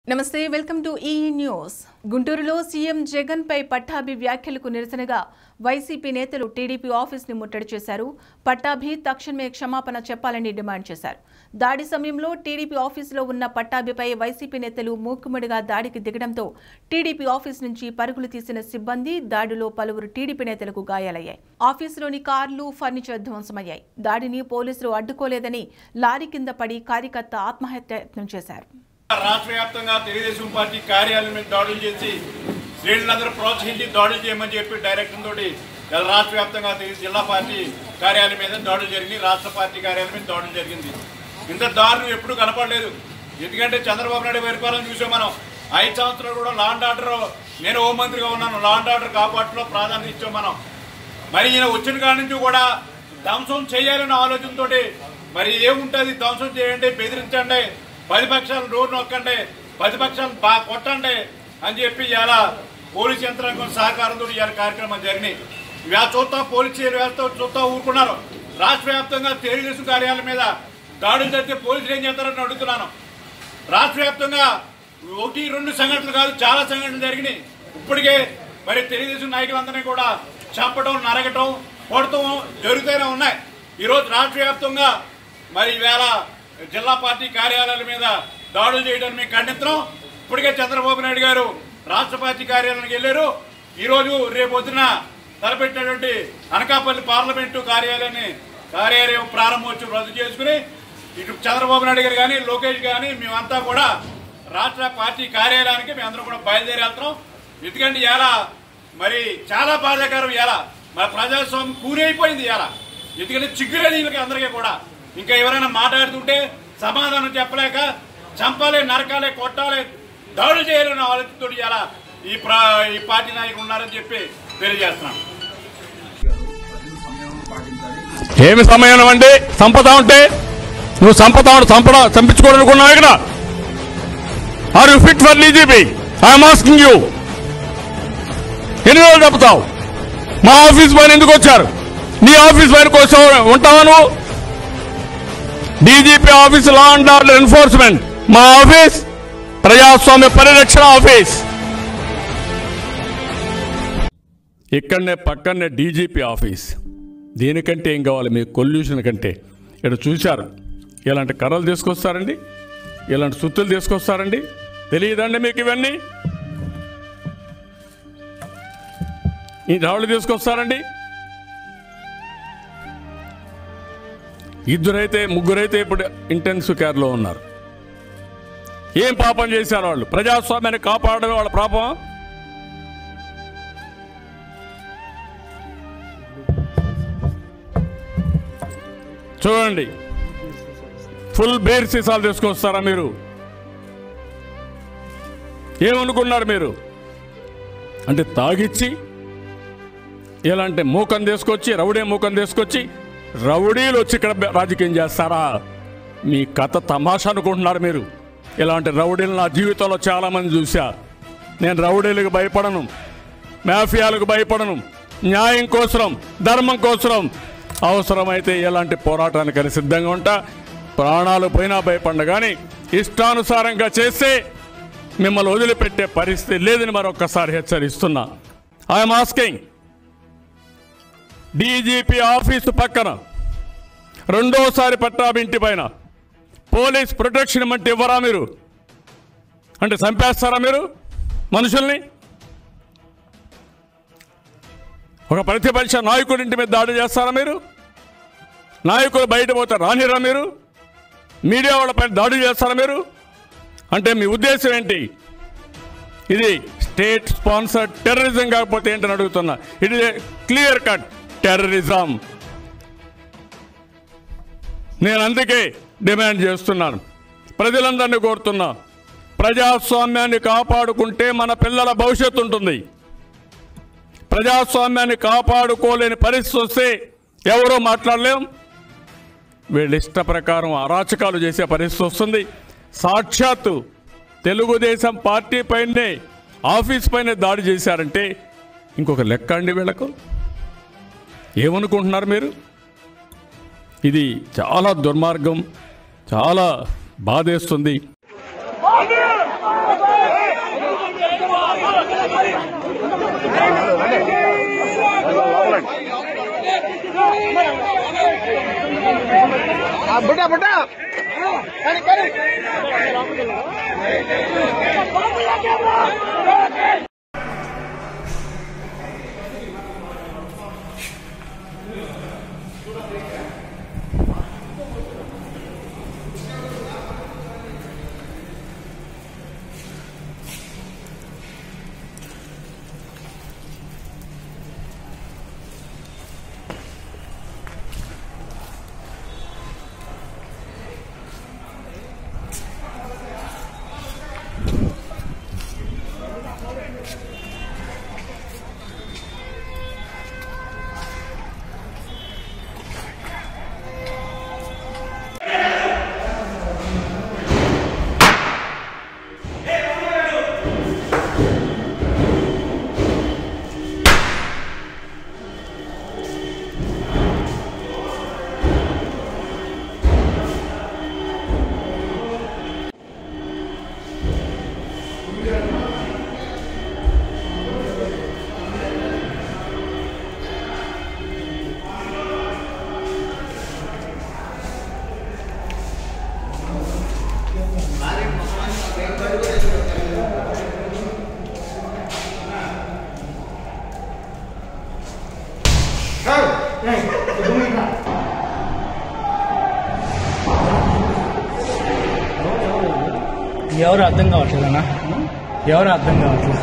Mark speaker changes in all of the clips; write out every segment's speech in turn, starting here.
Speaker 1: నమస్తే welcome to ఈ news గుంటూరులో సీఎం జగన్ పై పట్టాభి వ్యాఖ్యలకు నిరసనగా వైసీపీ నేతలు టీడీపీ ఆఫీస్ ని ముట్టడి చేశారు పట్టాభి తక్షణమే క్షమాపణ చెప్పాలని డిమాండ్ చేశారు దాడి సమయంలో టీడీపీ ఆఫీసులో ఉన్న పట్టాభిపై వైసీపీ నేతలు మూకుముడిగా దాడికి దిగడంతో టీడీపీ ఆఫీస్ నుంచి పరుగులు తీసిన సిబ్బంది దాడిలో పలువురు టీడీపీ నేతలకు గాయాలయ్యాయి ఆఫీసులోని కార్లు ఫర్నిచర్ ధ్వంసమయ్యాయి దాడిని పోలీసులు అడ్డుకోలేదని లారీ కింద పడి కార్యకర్త ఆత్మహత్యయత్నం చేశారు
Speaker 2: రాష్ట్ర వ్యాప్తంగా తెలుగుదేశం పార్టీ కార్యాలయం మీద దాడులు చేసి శ్రేణులందరూ ప్రోత్సహించి దాడులు చేయమని చెప్పి డైరెక్టర్ తోటి ఇలా రాష్ట్ర వ్యాప్తంగా తెలుగు జిల్లా పార్టీ కార్యాలయం మీద దాడులు జరిగింది రాష్ట్ర పార్టీ కార్యాలయం మీద దాడులు జరిగింది ఇంత దారుణం ఎప్పుడు కనపడలేదు ఎందుకంటే చంద్రబాబు నాయుడు పరిపాలన చూసాం మనం ఐదు సంవత్సరాలు కూడా లాండ్ ఆర్డర్ నేను హోంమంత్రిగా ఉన్నాను లాండ్ ఆర్డర్ కాపాటలో ప్రాధాన్యత ఇచ్చాం మనం మరి ఈయన వచ్చిన కాడి నుంచి కూడా ధ్వంసం చేయాలనే ఆలోచనతోటి మరి ఏముంటుంది ధ్వంసం చేయండి బెదిరించండి పది పక్షాలు రోడ్డు నొక్కండి పది పక్షాలు బాగా కొట్టండి అని చెప్పి ఇలా పోలీస్ యంత్రాంగం సహకారంతో ఇవాళ కార్యక్రమం జరిగినాయి ఇవాళ చూస్తా పోలీస్ వ్యవస్థ చూస్తా ఊరుకున్నారు రాష్ట్ర వ్యాప్తంగా తెలుగుదేశం కార్యాలయం మీద దాడులు జరిగితే పోలీసులు ఏం చేస్తారని అడుగుతున్నాను రాష్ట్ర వ్యాప్తంగా ఒకటి రెండు సంఘటనలు కాదు చాలా సంఘటనలు జరిగినాయి ఇప్పటికే మరి తెలుగుదేశం నాయకులందరినీ కూడా చంపడం నరగటం కొడటం జరుగుతూనే ఉన్నాయి ఈరోజు రాష్ట్ర వ్యాప్తంగా మరి ఈవేళ జిల్లా పార్టీ కార్యాలయాల మీద దాడులు చేయడానికి మేము ఖండిస్తున్నాం ఇప్పటికే చంద్రబాబు నాయుడు గారు రాష్ట్ర పార్టీ కార్యాలయానికి వెళ్ళారు ఈరోజు రేపు పొద్దున తలపెట్టినటువంటి అనకాపల్లి పార్లమెంటు కార్యాలయాన్ని కార్యాలయం ప్రారంభోత్సవం రద్దు చేసుకుని ఇటు చంద్రబాబు నాయుడు గారు కానీ లోకేష్ కానీ మేమంతా కూడా రాష్ట్ర పార్టీ కార్యాలయానికి మేమందరం కూడా బయలుదేరి వెళ్తున్నాం ఎందుకంటే ఇలా మరి చాలా బాధాకరం ఇలా మన ప్రజాస్వామ్యం కూరైపోయింది ఇలా ఎందుకంటే చిగ్గులేదు వీళ్ళకి అందరికీ కూడా ఇంకా ఎవరైనా మాట్లాడుతుంటే సమాధానం చెప్పలేక చంపాలి నరకాలి కొట్టాలి దాడులు చేయాలన్న ఆలోచనతో ఇలా ఈ ప్ర ఈ పార్టీ నాయకులు ఉన్నారని చెప్పి తెలియజేస్తున్నాను
Speaker 3: ఏమి సమయం అంటే సంపద ఉంటే నువ్వు సంపద సంపద చంపించుకోవాలనుకున్నావు ఇక్కడ are you fit for DGP I'm asking you ఎన్ని రోజులు చెప్తావు మా ఆఫీస్ పైన ఎందుకు వచ్చారు నీ ఆఫీస్ పైన కోసం ఉంటావా నువ్వు DGP office law and order enforcement మా ఆఫీస్ ప్రజాస్వామ్య పరిరక్షణ ఆఫీస్ ఇక్కడనే పక్కనే డీజీపీ ఆఫీస్ దీనికంటే ఏం కావాలి మీకు కొల్యూషన్ కంటే ఇక్కడ చూశారు ఇలాంటి కర్రలు తీసుకొస్తారండి ఇలాంటి సుత్తులు తీసుకొస్తారండి తెలియదండి మీకు ఇవన్నీ ఈ రాళ్ళు తీసుకొస్తారండి ఇద్దరైతే ముగ్గురైతే ఇప్పుడు ఇంటెన్సివ్ కేర్లో ఉన్నారు ఏం పాపం చేశారు వాళ్ళు ప్రజాస్వామ్యాన్ని కాపాడమే వాళ్ళ పాపం చూడండి ఫుల్ బేర్ సీసాలు తీసుకొస్తారా మీరు ఏమనుకున్నారు మీరు అంటే తాగిచ్చి ఇలాంటి మూకం తీసుకొచ్చి రౌడీ మూకం తీసుకొచ్చి రౌడీలు వచ్చి ఇక్కడ రాజకీయం చేస్తారా మీ కథ తమాషా అనుకుంటున్నారు మీరు ఇలాంటి రౌడీలు నా జీవితంలో చాలామంది చూశా నేను రౌడీలకు భయపడను మాఫియాలకు భయపడను న్యాయం కోసరం ధర్మం కోసరం అవసరమైతే ఎలాంటి పోరాటానికని సిద్ధంగా ఉంటా ప్రాణాలు పోయినా భయపడ కానీ ఇష్టానుసారంగా చేస్తే మిమ్మల్ని వదిలిపెట్టే పరిస్థితి లేదని మరొక్కసారి హెచ్చరిస్తున్నా ఐఎమ్ ఆస్కింగ్ డీజీపీ ఆఫీసు పక్కన రెండోసారి పట్టాబింటి పైన పోలీస్ ప్రొటెక్షన్ అంటే ఇవ్వరా మీరు అంటే చంపేస్తారా మీరు మనుషుల్ని ఒక ప్రతిపక్ష నాయకుడి ఇంటి మీద దాడి చేస్తారా మీరు నాయకులు బయట పోతే రానిరా మీరు మీడియా వాళ్ళపై దాడి చేస్తారా మీరు అంటే మీ ఉద్దేశం ఏంటి ఇది స్టేట్ స్పాన్సర్ టెర్రరిజం కాకపోతే ఏంటని అడుగుతున్నా it is clear cut terrorism నేను అందుకే డిమాండ్ చేస్తున్నాను ప్రజలందరినీ కోరుతున్నా ప్రజాస్వామ్యాన్ని కాపాడుకుంటే మన పిల్లల భవిష్యత్తు ఉంటుంది ప్రజాస్వామ్యాన్ని కాపాడుకోలేని పరిస్థితి వస్తే ఎవరో మాట్లాడలేం వీళ్ళ ఇష్ట ప్రకారం అరాచకాలు చేసే పరిస్థితి వస్తుంది సాక్షాత్తు తెలుగుదేశం పార్టీ పైనే ఆఫీస్ పైన దాడి చేశారంటే ఇంకొక లెక్క అండి వీళ్ళకు ఏమనుకుంటున్నారు మీరు ఇది చాలా దుర్మార్గం చాలా బాధేస్తుంది
Speaker 4: Amen! బుడ్డా బుడ్డా కానీ కానీ
Speaker 5: ఎవరు అర్థం కావట్లేదన్నా ఎవరు అర్థం కావట్లేదు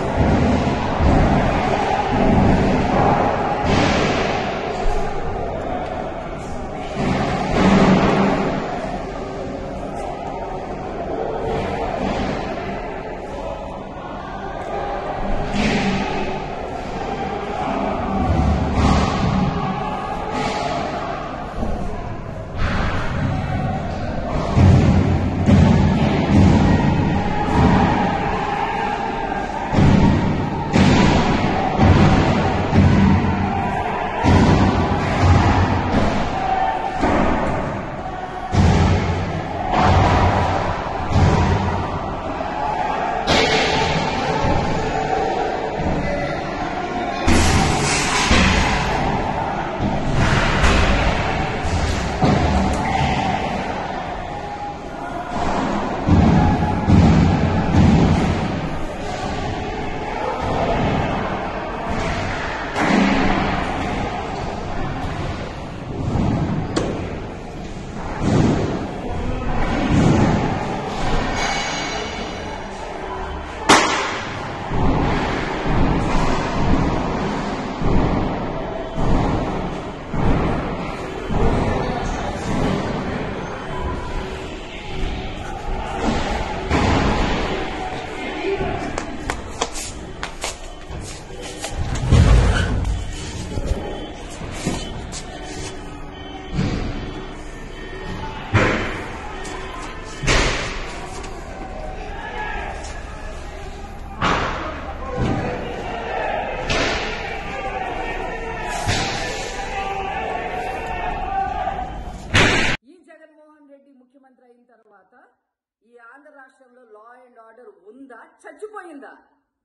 Speaker 6: ఈ జగన్మోహన్ రెడ్డి ముఖ్యమంత్రి అయిన తర్వాత ఈ ఆంధ్ర రాష్ట్రంలో లా అండ్ ఆర్డర్ ఉందా చచ్చిపోయిందా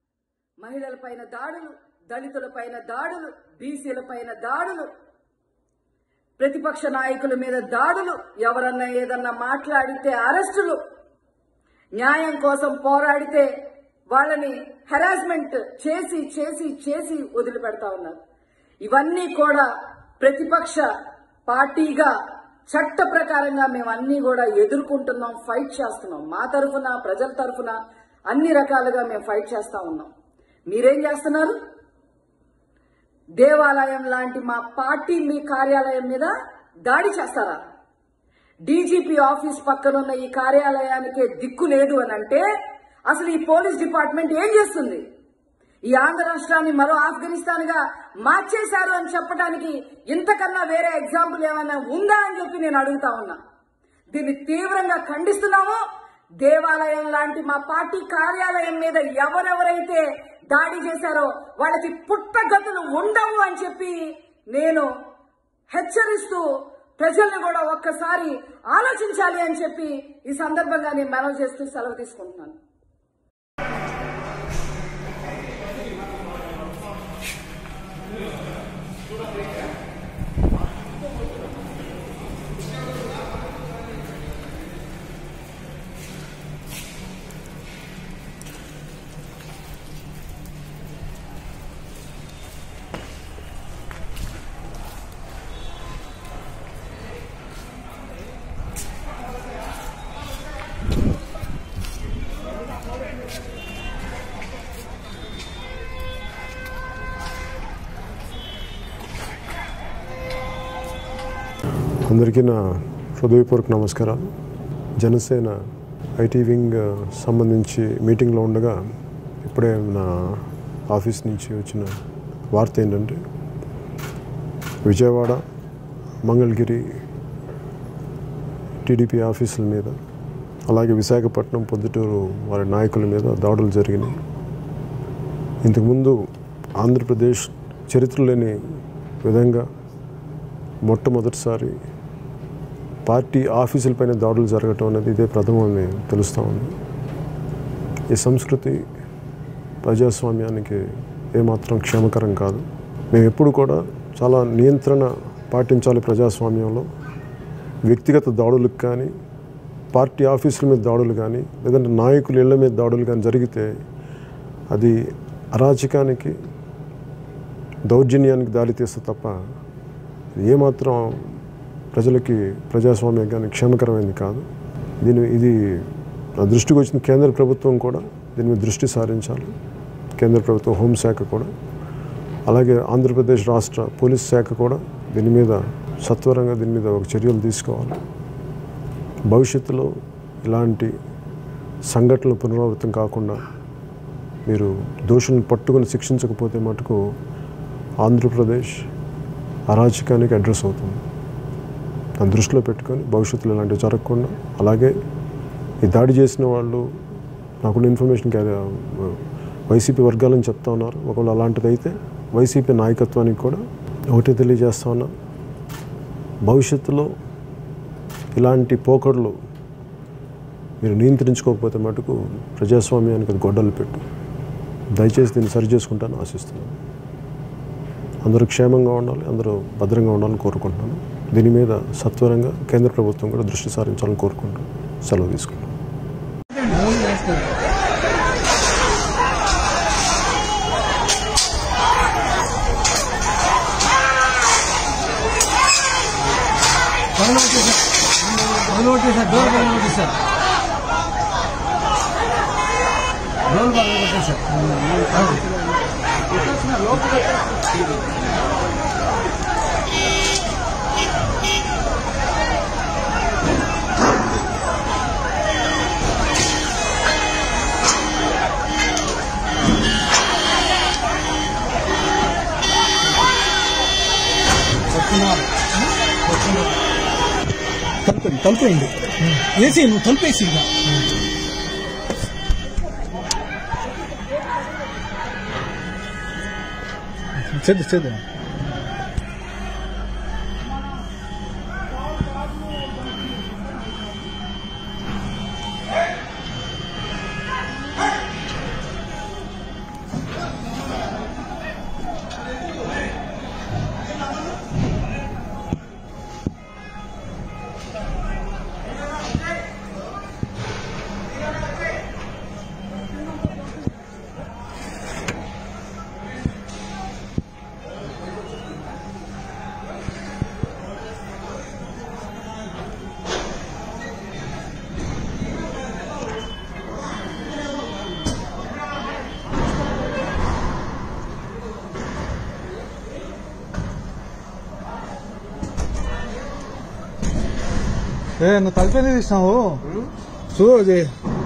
Speaker 6: మహిళల పైన దాడులు దళితుల పైన దాడులు బీసీల పైన దాడులు ప్రతిపక్ష నాయకుల మీద దాడులు ఎవరన్నా ఏదన్నా మాట్లాడితే అరెస్టులు న్యాయం కోసం పోరాడితే వాళ్ళని హెరాస్మెంట్ చేసి చేసి చేసి వదిలిపెడతా ఉన్నారు ఇవన్నీ కూడా ప్రతిపక్ష పార్టీగా చట్ట ప్రకారంగా మేము అన్ని కూడా ఎదుర్కొంటున్నాం ఫైట్ చేస్తున్నాం మా తరఫున ప్రజల తరఫున అన్ని రకాలుగా మేము ఫైట్ చేస్తా ఉన్నాం మీరేం చేస్తున్నారు దేవాలయం లాంటి మా పార్టీ మీ కార్యాలయం మీద దాడి చేస్తారా డీజీపీ ఆఫీస్ పక్కనున్న ఈ కార్యాలయానికే దిక్కు లేదు అని అంటే అసలు ఈ పోలీస్ డిపార్ట్మెంట్ ఏం చేస్తుంది ఈ ఆంధ్ర రాష్ట్రాన్ని మరో ఆఫ్ఘనిస్తాన్ గా మార్చేశారు అని చెప్పడానికి ఇంతకన్నా వేరే ఎగ్జాంపుల్ ఏమైనా ఉందా అని చెప్పి నేను అడుగుతా ఉన్నా దీన్ని తీవ్రంగా ఖండిస్తున్నాము దేవాలయం లాంటి మా పార్టీ కార్యాలయం మీద ఎవరెవరైతే దాడి చేశారో వాళ్ళకి పుట్టగతులు ఉండవు అని చెప్పి నేను హెచ్చరిస్తూ ప్రజల్ని కూడా ఒక్కసారి ఆలోచించాలి అని చెప్పి ఈ సందర్భంగా నేను మనవి చేస్తూ సెలవు తీసుకుంటున్నాను
Speaker 7: అందరికీ నా హృదయపూర్వక నమస్కారాలు జనసేన ఐటీ వింగ్ సంబంధించి మీటింగ్లో ఉండగా ఇప్పుడే నా ఆఫీస్ నుంచి వచ్చిన వార్త ఏంటంటే విజయవాడ మంగళగిరి టీడీపీ ఆఫీసుల మీద అలాగే విశాఖపట్నం పొద్దుటూరు వారి నాయకుల మీద దాడులు జరిగినాయి ఇంతకుముందు ఆంధ్రప్రదేశ్ చరిత్ర లేని విధంగా మొట్టమొదటిసారి పార్టీ ఆఫీసులపైన దాడులు జరగటం అనేది ఇదే ప్రథమని తెలుస్తూ ఉంది ఈ సంస్కృతి ప్రజాస్వామ్యానికి ఏమాత్రం క్షేమకరం కాదు మేము ఎప్పుడు కూడా చాలా నియంత్రణ పాటించాలి ప్రజాస్వామ్యంలో వ్యక్తిగత దాడులకు కానీ పార్టీ ఆఫీసుల మీద దాడులు కానీ లేదంటే నాయకుల ఇళ్ల మీద దాడులు కానీ జరిగితే అది అరాచకానికి దౌర్జన్యానికి దారితీస్తే తప్ప ఏమాత్రం ప్రజలకి ప్రజాస్వామ్యం కానీ క్షేమకరమైనది కాదు దీని ఇది నా దృష్టికి వచ్చిన కేంద్ర ప్రభుత్వం కూడా దీని మీద దృష్టి సారించాలి కేంద్ర ప్రభుత్వం హోంశాఖ కూడా అలాగే ఆంధ్రప్రదేశ్ రాష్ట్ర పోలీస్ శాఖ కూడా దీని మీద సత్వరంగా దీని మీద ఒక చర్యలు తీసుకోవాలి భవిష్యత్తులో ఇలాంటి సంఘటనలు పునరావృతం కాకుండా మీరు దోషులను పట్టుకొని శిక్షించకపోతే మటుకు ఆంధ్రప్రదేశ్ అరాచకానికి అడ్రస్ అవుతుంది దాన్ని దృష్టిలో పెట్టుకొని భవిష్యత్తులో ఇలాంటివి జరగకుండా అలాగే ఈ దాడి చేసిన వాళ్ళు నాకున్న ఇన్ఫర్మేషన్ వైసీపీ వర్గాలని చెప్తా ఉన్నారు ఒకవేళ అలాంటిది అయితే వైసీపీ నాయకత్వానికి కూడా ఒకటే తెలియజేస్తా ఉన్నా భవిష్యత్తులో ఇలాంటి పోకడలు మీరు నియంత్రించుకోకపోతే మటుకు ప్రజాస్వామ్యానికి అది గొడ్డలు పెట్టు దయచేసి దీన్ని సరి చేసుకుంటాను ఆశిస్తున్నాను అందరూ క్షేమంగా ఉండాలి అందరూ భద్రంగా ఉండాలని కోరుకుంటున్నాను దీని మీద సత్వరంగా కేంద్ర ప్రభుత్వం కూడా దృష్టి సారించాలని కోరుకుంటున్నాను సెలవు తీసుకుంటాను
Speaker 5: తలుపండి తలుపేయండి వేసి నువ్వు తలుపేసి ఇక చేద్దు చేద్దు ఏ నువ్వు తలుపేది తీసినావు చూడు అది